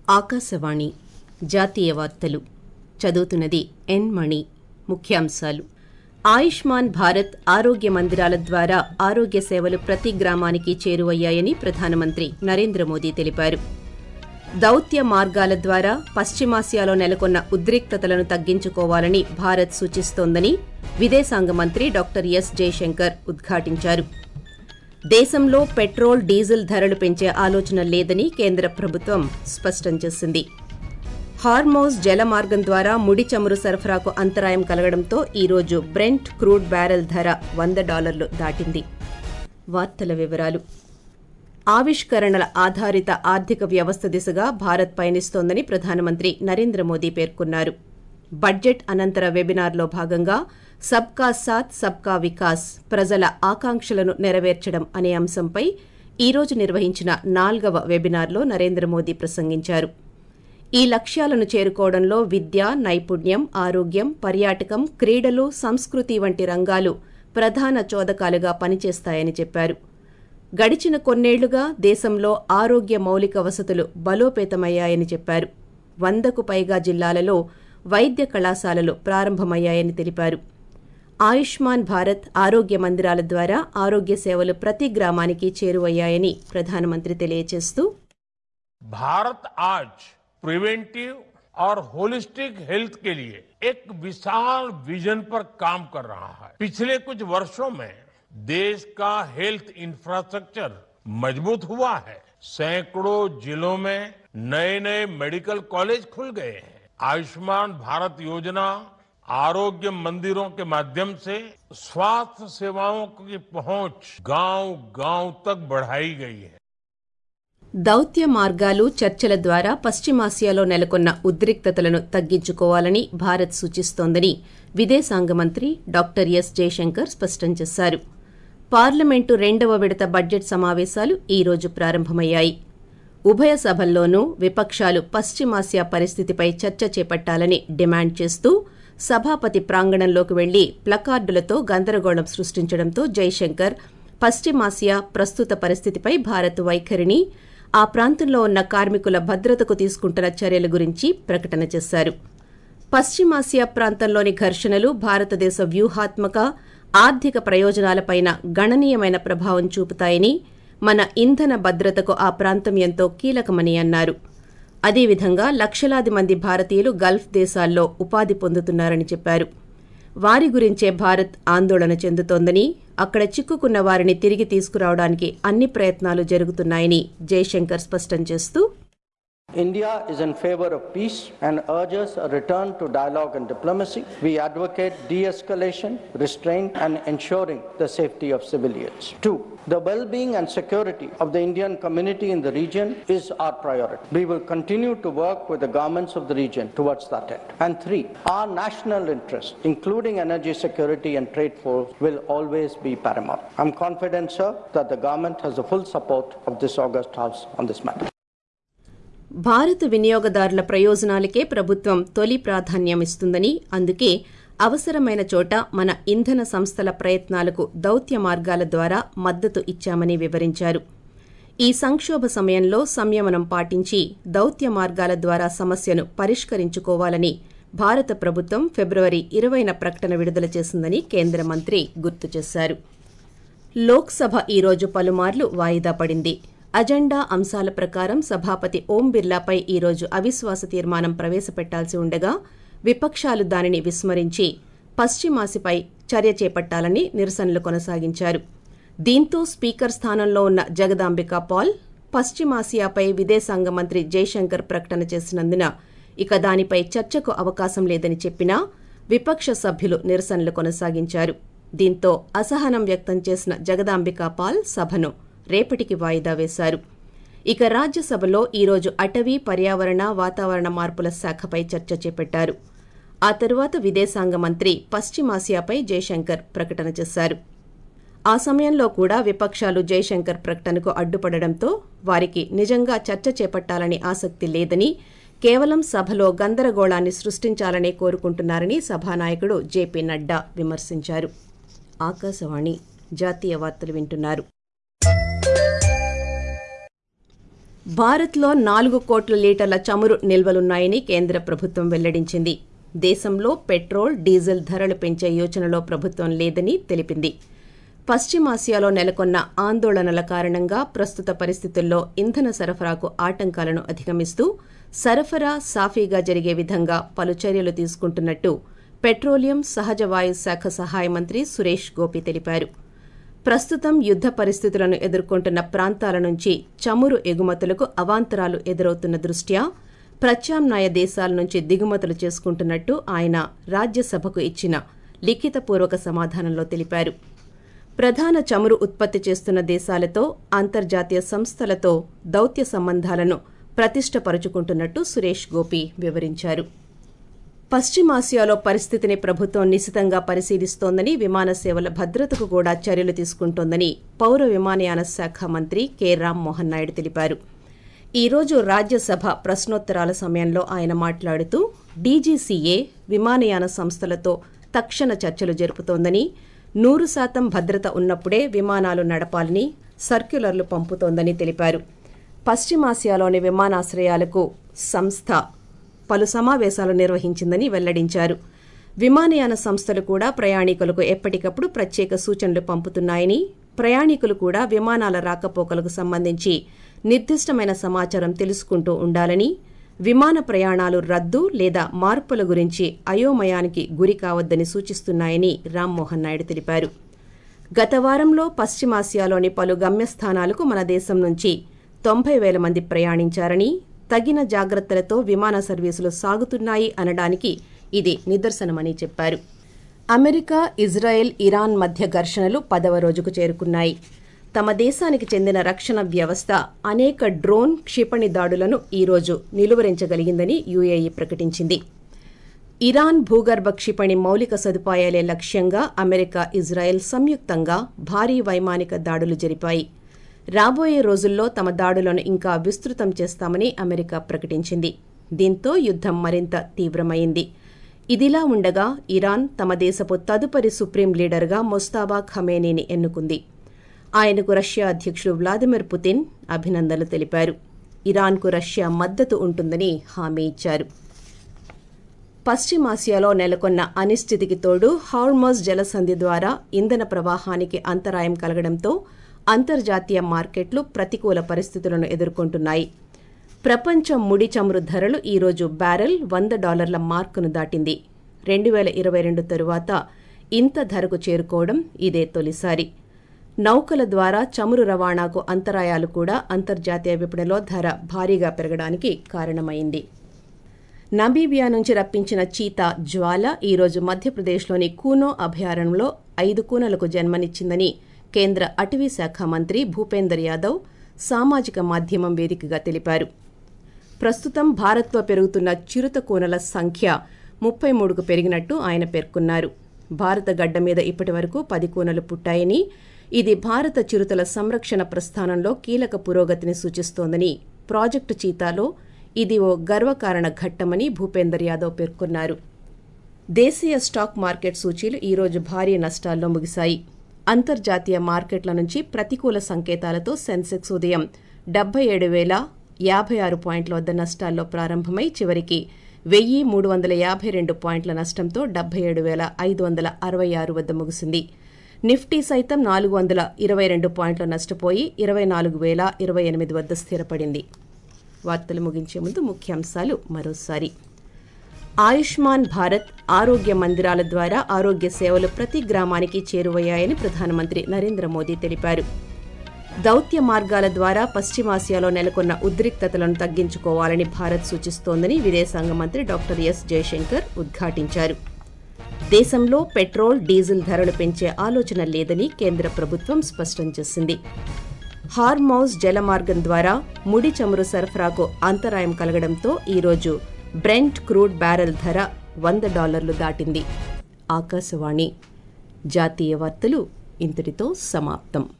ఆకాశవాణి జాతీయ వార్తలు చదువుతున్నది ఎన్ మణి ముఖ్యాంశాలు ఆయుష్మాన్ భారత్ ఆరోగ్య మందిరాల ద్వారా ఆరోగ్య సేవలు ప్రతి గ్రామానికి చేరువయ్యాయని ప్రధానమంత్రి నరేంద్ర మోదీ తెలిపారు దౌత్య మార్గాల ద్వారా పశ్చిమాసియాలో నెలకొన్న ఉద్రిక్తతలను తగ్గించుకోవాలని భారత్ సూచిస్తోందని విదేశాంగ మంత్రి డాక్టర్ ఎస్ జయశంకర్ ఉద్ఘాటించారు దేశంలో పెట్రోల్ డీజిల్ ధరలు పెంచే ఆలోచన లేదని కేంద్ర ప్రభుత్వం స్పష్టం చేసింది హార్మోజ్ జలమార్గం ద్వారా ముడి చమురు సరఫరాకు అంతరాయం కలగడంతో ఈరోజు బ్రెంట్ క్రూడ్ బ్యారెల్ ధర వంద డాలర్లు దాటింది వార్తల వివరాలు ఆవిష్కరణల ఆధారిత ఆర్థిక వ్యవస్థ దిశగా భారత్ పయనిస్తోందని ప్రధానమంత్రి నరేంద్ర మోదీ పేర్కొన్నారు బడ్జెట్ అనంతర వెబినార్లో భాగంగా సబ్కా సాత్ సబ్కా వికాస్ ప్రజల ఆకాంక్షలను నెరవేర్చడం అనే అంశంపై ఈరోజు నిర్వహించిన నాల్గవ వెబినార్లో నరేంద్ర మోదీ ప్రసంగించారు ఈ లక్ష్యాలను చేరుకోవడంలో విద్య నైపుణ్యం ఆరోగ్యం పర్యాటకం క్రీడలు సంస్కృతి వంటి రంగాలు ప్రధాన చోదకాలుగా పనిచేస్తాయని చెప్పారు గడిచిన కొన్నేళ్లుగా దేశంలో ఆరోగ్య మౌలిక వసతులు బలోపేతమయ్యాయని చెప్పారు వందకు పైగా జిల్లాలలో వైద్య కళాశాలలు ప్రారంభమయ్యాయని తెలిపారు ఆయుష్మాన్ భారత్ ఆరోగ్య మందిరాల ద్వారా ఆరోగ్య సేవలు ప్రతి గ్రామానికి చేరువయ్యాయని ప్రధానమంత్రి తెలియజేస్తూ भारत आज प्रिवेंटिव और होलिस्टिक हेल्थ के लिए एक विशाल विजन पर काम कर रहा है पिछले कुछ वर्षों में देश का हेल्थ इंफ्रास्ट्रक्चर मजबूत हुआ है सैकड़ों जिलों में नए नए मेडिकल कॉलेज खुल गए हैं आयुष्मान भारत योजना आरोग्य मंदिरों के माध्यम से स्वास्थ्य सेवाओं की पहुंच गांव गांव तक बढ़ाई गई है దౌత్య మార్గాలు చర్చల ద్వారా పశ్చిమాసియాలో నెలకొన్న ఉద్రిక్తతలను తగ్గించుకోవాలని భారత్ సూచిస్తోందని విదేశాంగ మంత్రి డాక్టర్ ఎస్ జయశంకర్ స్పష్టం చేశారు పార్లమెంటు రెండవ విడత బడ్జెట్ సమావేశాలు ఈ రోజు ప్రారంభమయ్యాయి ఉభయ సభల్లోనూ విపక్షాలు పశ్చిమాసియా పరిస్థితిపై చర్చ చేపట్టాలని డిమాండ్ చేస్తూ సభాపతి ప్రాంగణంలోకి వెళ్లి ప్లకార్డులతో గందరగోళం సృష్టించడంతో జైశంకర్ పశ్చిమాసియా ప్రస్తుత పరిస్థితిపై భారత్ వైఖరిని ఆ ప్రాంతంలో ఉన్న కార్మికుల భద్రతకు తీసుకుంటున్న చర్యల గురించి ప్రకటన చేశారు పశ్చిమాసియా ప్రాంతంలోని ఘర్షణలు భారతదేశ వ్యూహాత్మక ఆర్థిక ప్రయోజనాలపైన గణనీయమైన ప్రభావం చూపుతాయని మన ఇంధన భద్రతకు ఆ ప్రాంతం ఎంతో కీలకమని అన్నారు అదేవిధంగా లక్షలాది మంది భారతీయులు గల్ఫ్ దేశాల్లో ఉపాధి పొందుతున్నారని చెప్పారు వారి గురించే భారత్ ఆందోళన చెందుతోందని అక్కడ చిక్కుకున్న వారిని తిరిగి తీసుకురావడానికి అన్ని ప్రయత్నాలు జరుగుతున్నాయని జయశంకర్ స్పష్టం చేస్తూ India is in favor of peace and urges a return to dialogue and diplomacy. We advocate de escalation, restraint, and ensuring the safety of civilians. Two, the well being and security of the Indian community in the region is our priority. We will continue to work with the governments of the region towards that end. And three, our national interest, including energy security and trade flows, will always be paramount. I'm confident, sir, that the government has the full support of this August House on this matter. భారత వినియోగదారుల ప్రయోజనాలకే ప్రభుత్వం తొలి ప్రాధాన్యమిస్తుందని అందుకే అవసరమైన చోట మన ఇంధన సంస్థల ప్రయత్నాలకు దౌత్య మార్గాల ద్వారా మద్దతు ఇచ్చామని వివరించారు ఈ సంక్షోభ సమయంలో సంయమనం పాటించి దౌత్య మార్గాల ద్వారా సమస్యను పరిష్కరించుకోవాలని భారత ప్రభుత్వం ఫిబ్రవరి ఇరవైన ప్రకటన విడుదల చేసిందని కేంద్ర మంత్రి గుర్తు చేశారు లోక్సభ ఈరోజు పలుమార్లు వాయిదా పడింది అజెండా అంశాల ప్రకారం సభాపతి ఓం బిర్లాపై ఈరోజు అవిశ్వాస తీర్మానం ప్రవేశపెట్టాల్సి ఉండగా విపక్షాలు దానిని విస్మరించి పశ్చిమాసిపై చర్య చేపట్టాలని నిరసనలు కొనసాగించారు దీంతో స్పీకర్ స్థానంలో ఉన్న జగదాంబిక పాల్ పశ్చిమాసియాపై విదేశాంగ మంత్రి జైశంకర్ ప్రకటన చేసినందున ఇక దానిపై చర్చకు అవకాశం లేదని చెప్పినా విపక్ష సభ్యులు నిరసనలు కొనసాగించారు దీంతో అసహనం వ్యక్తం చేసిన జగదాంబికా పాల్ సభను రేపటికి వాయిదా వేశారు ఇక రాజ్యసభలో ఈరోజు అటవీ పర్యావరణ వాతావరణ మార్పుల శాఖపై చర్చ చేపట్టారు ఆ తరువాత విదేశాంగ మంత్రి పశ్చిమాసియాపై జయశంకర్ ప్రకటన చేశారు ఆ సమయంలో కూడా విపక్షాలు జయశంకర్ ప్రకటనకు అడ్డుపడడంతో వారికి నిజంగా చర్చ చేపట్టాలని ఆసక్తి లేదని కేవలం సభలో గందరగోళాన్ని సృష్టించాలనే కోరుకుంటున్నారని సభానాయకుడు జేపీ నడ్డా విమర్శించారు ఆకాశవాణి జాతీయ వార్తలు వింటున్నారు భారత్లో నాలుగు కోట్ల లీటర్ల చమురు నిల్వలున్నాయని కేంద్ర ప్రభుత్వం వెల్లడించింది దేశంలో పెట్రోల్ డీజిల్ ధరలు పెంచే యోచనలో ప్రభుత్వం లేదని తెలిపింది పశ్చిమాసియాలో నెలకొన్న ఆందోళనల కారణంగా ప్రస్తుత పరిస్థితుల్లో ఇంధన సరఫరాకు ఆటంకాలను అధిగమిస్తూ సరఫరా సాఫీగా జరిగే విధంగా పలు చర్యలు తీసుకుంటున్నట్టు పెట్రోలియం సహజ వాయు శాఖ సహాయ మంత్రి సురేష్ గోపి తెలిపారు ప్రస్తుతం యుద్ద పరిస్థితులను ఎదుర్కొంటున్న ప్రాంతాల నుంచి చమురు ఎగుమతులకు అవాంతరాలు ఎదురవుతున్న దృష్ట్యా ప్రత్యామ్నాయ దేశాల నుంచి దిగుమతులు చేసుకుంటున్నట్టు ఆయన రాజ్యసభకు ఇచ్చిన లిఖితపూర్వక సమాధానంలో తెలిపారు ప్రధాన చమురు ఉత్పత్తి చేస్తున్న దేశాలతో అంతర్జాతీయ సంస్థలతో దౌత్య సంబంధాలను ప్రతిష్టపరుచుకుంటున్నట్టు సురేష్ గోపి వివరించారు పశ్చిమాసియాలో పరిస్థితిని ప్రభుత్వం నిశితంగా పరిశీలిస్తోందని విమాన సేవల భద్రతకు కూడా చర్యలు తీసుకుంటోందని పౌర విమానయాన శాఖ మంత్రి కె రామ్మోహన్ నాయుడు తెలిపారు ఈ రోజు రాజ్యసభ ప్రశ్నోత్తరాల సమయంలో ఆయన మాట్లాడుతూ డీజీసీఏ విమానయాన సంస్థలతో తక్షణ చర్చలు జరుపుతోందని నూరు శాతం భద్రత ఉన్నప్పుడే విమానాలు నడపాలని సర్క్యులర్లు పంపుతోందని తెలిపారు పశ్చిమాసియాలోని విమానాశ్రయాలకు సంస్థ పలు సమావేశాలు నిర్వహించిందని వెల్లడించారు విమానయాన సంస్థలు కూడా ప్రయాణికులకు ఎప్పటికప్పుడు ప్రత్యేక సూచనలు పంపుతున్నాయని ప్రయాణికులు కూడా విమానాల రాకపోకలకు సంబంధించి నిర్దిష్టమైన సమాచారం తెలుసుకుంటూ ఉండాలని విమాన ప్రయాణాలు రద్దు లేదా మార్పుల గురించి అయోమయానికి గురి కావద్దని సూచిస్తున్నాయని రామ్మోహన్ నాయుడు తెలిపారు గత వారంలో పశ్చిమాసియాలోని పలు గమ్యస్థానాలకు మన దేశం నుంచి తొంభై వేల మంది ప్రయాణించారని తగిన జాగ్రత్తలతో విమాన సర్వీసులు సాగుతున్నాయి అనడానికి ఇది నిదర్శనమని చెప్పారు అమెరికా ఇజ్రాయెల్ ఇరాన్ మధ్య ఘర్షణలు పదవ రోజుకు చేరుకున్నాయి తమ దేశానికి చెందిన రక్షణ వ్యవస్థ అనేక డ్రోన్ క్షిపణి దాడులను ఈరోజు నిలువరించగలిగిందని యుఏఈ ప్రకటించింది ఇరాన్ భూగర్భ క్షిపణి మౌలిక సదుపాయాలే లక్ష్యంగా అమెరికా ఇజ్రాయెల్ సంయుక్తంగా భారీ వైమానిక దాడులు జరిపాయి రాబోయే రోజుల్లో తమ దాడులను ఇంకా విస్తృతం చేస్తామని అమెరికా ప్రకటించింది దీంతో యుద్దం మరింత తీవ్రమైంది ఇదిలా ఉండగా ఇరాన్ తమ దేశపు తదుపరి సుప్రీం లీడర్గా మొస్తాబా ఖమేనీని ఎన్నుకుంది ఆయనకు రష్యా అధ్యక్షుడు వ్లాదిమిర్ పుతిన్ అభినందనలు తెలిపారు ఇరాన్కు రష్యా మద్దతు ఉంటుందని హామీ ఇచ్చారు పశ్చిమాసియాలో నెలకొన్న అనిశ్చితికి తోడు హార్మోజ్ జలసంధి ద్వారా ఇంధన ప్రవాహానికి అంతరాయం కలగడంతో అంతర్జాతీయ మార్కెట్లు ప్రతికూల పరిస్థితులను ఎదుర్కొంటున్నాయి ప్రపంచ ముడి చమురు ధరలు ఈరోజు బ్యారెల్ వంద డాలర్ల మార్కును దాటింది రెండు వేల ఇరవై రెండు తరువాత ఇంత ధరకు చేరుకోవడం ఇదే తొలిసారి నౌకల ద్వారా చమురు రవాణాకు అంతరాయాలు కూడా అంతర్జాతీయ విపణిలో ధర భారీగా పెరగడానికి కారణమైంది నమీబియా నుంచి రప్పించిన చీతా జ్వాల ఈరోజు మధ్యప్రదేశ్లోని కూనో అభయారణ్యంలో ఐదు కూనలకు జన్మనిచ్చిందని కేంద్ర అటవీ శాఖ మంత్రి భూపేందర్ యాదవ్ సామాజిక మాధ్యమం వేదికగా తెలిపారు ప్రస్తుతం భారత్లో పెరుగుతున్న చిరుత కూనల సంఖ్య ముప్పై మూడుకు పెరిగినట్టు ఆయన పేర్కొన్నారు భారత గడ్డ మీద ఇప్పటి వరకు పది కూనలు పుట్టాయని ఇది భారత చిరుతల సంరక్షణ ప్రస్థానంలో కీలక పురోగతిని సూచిస్తోందని ప్రాజెక్టు చీతాలో ఇది ఓ గర్వకారణ ఘట్టమని భూపేందర్ యాదవ్ పేర్కొన్నారు దేశీయ స్టాక్ మార్కెట్ సూచీలు ఈరోజు భారీ నష్టాల్లో ముగిశాయి అంతర్జాతీయ మార్కెట్ల నుంచి ప్రతికూల సంకేతాలతో సెన్సెక్స్ ఉదయం డెబ్బై ఏడు వేల యాభై ఆరు పాయింట్ల వద్ద నష్టాల్లో ప్రారంభమై చివరికి వెయ్యి మూడు వందల యాభై రెండు పాయింట్ల నష్టంతో డెబ్బై ఏడు వేల ఐదు వందల అరవై ఆరు వద్ద ముగిసింది నిఫ్టీ సైతం నాలుగు వందల ఇరవై రెండు పాయింట్లు నష్టపోయి ఇరవై నాలుగు వేల ఇరవై ఎనిమిది వద్ద స్థిరపడింది వార్తలు ముగించే ముందు ముఖ్యాంశాలు మరోసారి ఆయుష్మాన్ భారత్ ఆరోగ్య మందిరాల ద్వారా ఆరోగ్య సేవలు ప్రతి గ్రామానికి చేరువయ్యాయని ప్రధానమంత్రి నరేంద్ర మోదీ తెలిపారు దౌత్య మార్గాల ద్వారా పశ్చిమాసియాలో నెలకొన్న ఉద్రిక్తతలను తగ్గించుకోవాలని భారత్ సూచిస్తోందని విదేశాంగ మంత్రి డాక్టర్ ఎస్ జయశంకర్ ఉద్ఘాటించారు దేశంలో పెట్రోల్ డీజిల్ ధరలు పెంచే ఆలోచన లేదని కేంద్ర ప్రభుత్వం స్పష్టం చేసింది హార్మౌజ్ జలమార్గం ద్వారా ముడి చమురు సరఫరాకు అంతరాయం కలగడంతో ఈరోజు బ్రెంట్ క్రూడ్ బ్యారెల్ ధర వంద డాలర్లు దాటింది ఆకాశవాణి జాతీయ వార్తలు ఇంతటితో సమాప్తం